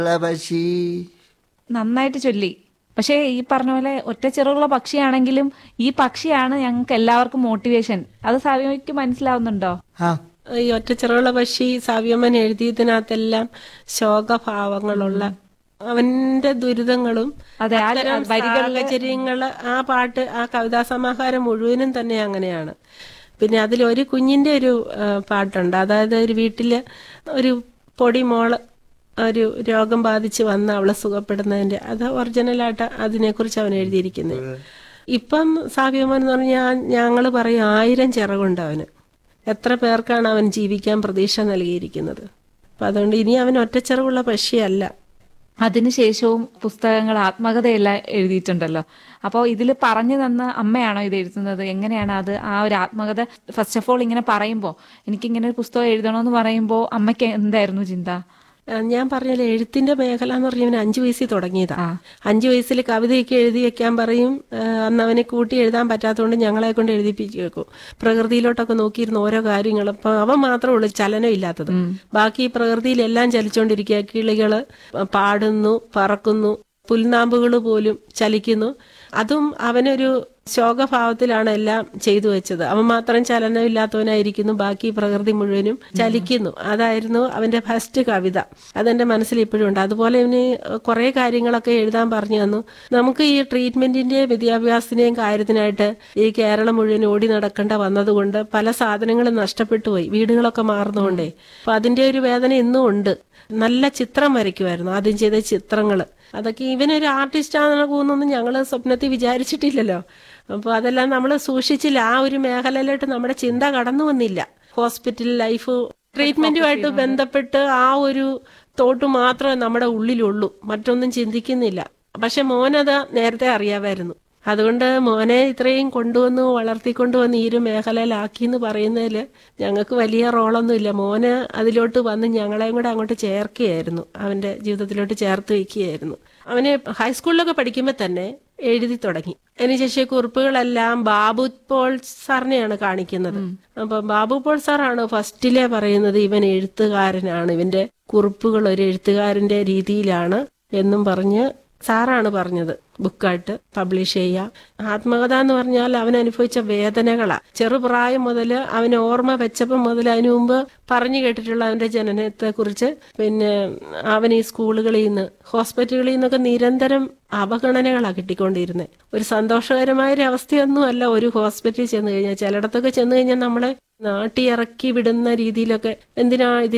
പക്ഷി നന്നായിട്ട് ചൊല്ലി പക്ഷേ ഈ പറഞ്ഞ പോലെ ഒറ്റ ചിറകുള്ള പക്ഷിയാണെങ്കിലും ഈ പക്ഷിയാണ് ഞങ്ങൾക്ക് എല്ലാവർക്കും മോട്ടിവേഷൻ അത് സാവിക്ക് മനസ്സിലാവുന്നുണ്ടോ ആ ഈ ഒറ്റച്ചിറകുള്ള പക്ഷി സാവ്യമ്മൻ എഴുതിയതിനകത്തെല്ലാം ശോകഭാവങ്ങളുള്ള അവന്റെ ദുരിതങ്ങളും അതെ, ആ അത്തരം വരികളില് സാഹചര്യങ്ങള് ആ പാട്ട് ആ കവിതാ സമാഹാരം മുഴുവനും തന്നെ അങ്ങനെയാണ് പിന്നെ അതിൽ ഒരു കുഞ്ഞിന്റെ ഒരു ആ, പാട്ടുണ്ട് അതായത് ഒരു വീട്ടില് ഒരു പൊടി മോള് ഒരു രോഗം ബാധിച്ച് വന്ന് അവളെ സുഖപ്പെടുന്നതിന്റെ അത് ഒറിജിനലായിട്ട് അതിനെക്കുറിച്ച് അവൻ എഴുതിയിരിക്കുന്നത് ഇപ്പം സാവ്യമോൻ എന്ന് പറഞ്ഞാൽ ഞങ്ങൾ പറയും ആയിരം ചിറകുണ്ട് അവന് എത്ര പേർക്കാണ് അവൻ ജീവിക്കാൻ പ്രതീക്ഷ നൽകിയിരിക്കുന്നത് അപ്പൊ അതുകൊണ്ട് ഇനി അവൻ ഒറ്റച്ചിറകുള്ള പക്ഷിയല്ല അതിനുശേഷവും പുസ്തകങ്ങൾ ആത്മകഥയെല്ലാം എഴുതിയിട്ടുണ്ടല്ലോ അപ്പോൾ ഇതിൽ പറഞ്ഞു തന്ന അമ്മയാണോ ഇത് എഴുതുന്നത് എങ്ങനെയാണ് അത് ആ ഒരു ആത്മകഥ ഫസ്റ്റ് ഓഫ് ഓൾ ഇങ്ങനെ പറയുമ്പോൾ എനിക്കിങ്ങനെ ഒരു പുസ്തകം എഴുതണമെന്ന് പറയുമ്പോൾ അമ്മയ്ക്ക് എന്തായിരുന്നു ചിന്ത ആ, ഞാൻ പറഞ്ഞല്ലോ എഴുത്തിന്റെ മേഖല എന്ന് പറഞ്ഞാൽ അവൻ അഞ്ചു വയസ്സിൽ തുടങ്ങിയതാ അഞ്ചു വയസ്സിൽ കവിതയൊക്കെ എഴുതി വെക്കാൻ പറയും ആ, അന്ന് അവനെ കൂട്ടി എഴുതാൻ പറ്റാത്തതുകൊണ്ട് ഞങ്ങളെ കൊണ്ട് എഴുതിപ്പിച്ച് വെക്കും പ്രകൃതിയിലോട്ടൊക്കെ നോക്കിയിരുന്ന ഓരോ കാര്യങ്ങളും ഇപ്പൊ അവൻ മാത്രമേ ഉള്ളൂ ചലനം ഇല്ലാത്തത് ബാക്കി പ്രകൃതിയിലെല്ലാം ചലിച്ചുകൊണ്ടിരിക്കുക കിളികള് പാടുന്നു പറക്കുന്നു പുൽനാമ്പുകൾ പോലും ചലിക്കുന്നു അതും അവനൊരു ശോകഭാവത്തിലാണ് എല്ലാം ചെയ്തു വെച്ചത് അവൻ മാത്രം ചലനമില്ലാത്തവനായിരിക്കുന്നു ബാക്കി പ്രകൃതി മുഴുവനും ചലിക്കുന്നു അതായിരുന്നു അവന്റെ ഫസ്റ്റ് കവിത അതെന്റെ മനസ്സിൽ ഇപ്പോഴും ഉണ്ട് അതുപോലെ ഇവന് കുറെ കാര്യങ്ങളൊക്കെ എഴുതാൻ പറഞ്ഞു തന്നു നമുക്ക് ഈ ട്രീറ്റ്മെന്റിന്റെയും വിദ്യാഭ്യാസത്തിന്റെയും കാര്യത്തിനായിട്ട് ഈ കേരളം മുഴുവൻ ഓടി നടക്കേണ്ട വന്നതുകൊണ്ട് പല സാധനങ്ങളും നഷ്ടപ്പെട്ടു പോയി വീടുകളൊക്കെ മാറുന്നതുകൊണ്ടേ അപ്പൊ അതിന്റെ ഒരു വേദന ഇന്നും ഉണ്ട് നല്ല ചിത്രം വരയ്ക്കുമായിരുന്നു ആദ്യം ചെയ്ത ചിത്രങ്ങള് അതൊക്കെ ഇവനൊരു ആർട്ടിസ്റ്റ് ആണെന്ന് പോകുന്നൊന്നും ഞങ്ങൾ സ്വപ്നത്തിൽ വിചാരിച്ചിട്ടില്ലല്ലോ അപ്പോൾ അതെല്ലാം നമ്മൾ സൂക്ഷിച്ചില്ല ആ ഒരു മേഖലയിലോട്ട് നമ്മുടെ ചിന്ത കടന്നു വന്നില്ല ഹോസ്പിറ്റൽ ലൈഫ് ട്രീറ്റ്മെന്റുമായിട്ട് ബന്ധപ്പെട്ട് ആ ഒരു തോട്ട് മാത്രമേ നമ്മുടെ ഉള്ളിലുള്ളൂ മറ്റൊന്നും ചിന്തിക്കുന്നില്ല പക്ഷെ മോനത് നേരത്തെ അറിയാമായിരുന്നു അതുകൊണ്ട് മോനെ ഇത്രയും കൊണ്ടുവന്ന് വളർത്തിക്കൊണ്ടുവന്ന് ഈ ഒരു മേഖലയിലാക്കി എന്ന് പറയുന്നതിൽ ഞങ്ങൾക്ക് വലിയ റോളൊന്നും ഇല്ല മോന് അതിലോട്ട് വന്ന് ഞങ്ങളെയും കൂടെ അങ്ങോട്ട് ചേർക്കുകയായിരുന്നു അവന്റെ ജീവിതത്തിലോട്ട് ചേർത്ത് വെക്കുകയായിരുന്നു അവന് ഹൈസ്കൂളിലൊക്കെ പഠിക്കുമ്പോൾ തന്നെ എഴുതി തുടങ്ങി അതിനുശേഷം കുറിപ്പുകളെല്ലാം ബാബു പോൾ സാറിനെയാണ് കാണിക്കുന്നത് അപ്പൊ ബാബു പോൾ സാറാണ് ഫസ്റ്റിലെ പറയുന്നത് ഇവൻ എഴുത്തുകാരനാണ് ഇവന്റെ കുറിപ്പുകൾ ഒരു എഴുത്തുകാരന്റെ രീതിയിലാണ് എന്നും പറഞ്ഞ് സാറാണ് പറഞ്ഞത് ബുക്കായിട്ട് പബ്ലിഷ് ചെയ്യുക ആത്മകഥ എന്ന് പറഞ്ഞാൽ അവൻ അനുഭവിച്ച വേദനകളാ ചെറുപ്രായം മുതൽ അവന് ഓർമ്മ വെച്ചപ്പം മുതൽ അതിനു മുമ്പ് പറഞ്ഞു കേട്ടിട്ടുള്ള അവന്റെ ജനനത്തെ കുറിച്ച് പിന്നെ അവൻ ഈ സ്കൂളുകളിൽ നിന്ന് ഹോസ്പിറ്റലുകളിൽ നിന്നൊക്കെ നിരന്തരം അവഗണനകളാണ് കിട്ടിക്കൊണ്ടിരുന്നത് ഒരു സന്തോഷകരമായ ഒരു അവസ്ഥയൊന്നും അല്ല ഒരു ഹോസ്പിറ്റലിൽ ചെന്ന് കഴിഞ്ഞാൽ ചിലയിടത്തൊക്കെ ചെന്ന് കഴിഞ്ഞാൽ നമ്മളെ നാട്ടി ഇറക്കി വിടുന്ന രീതിയിലൊക്കെ എന്തിനാ ഇത്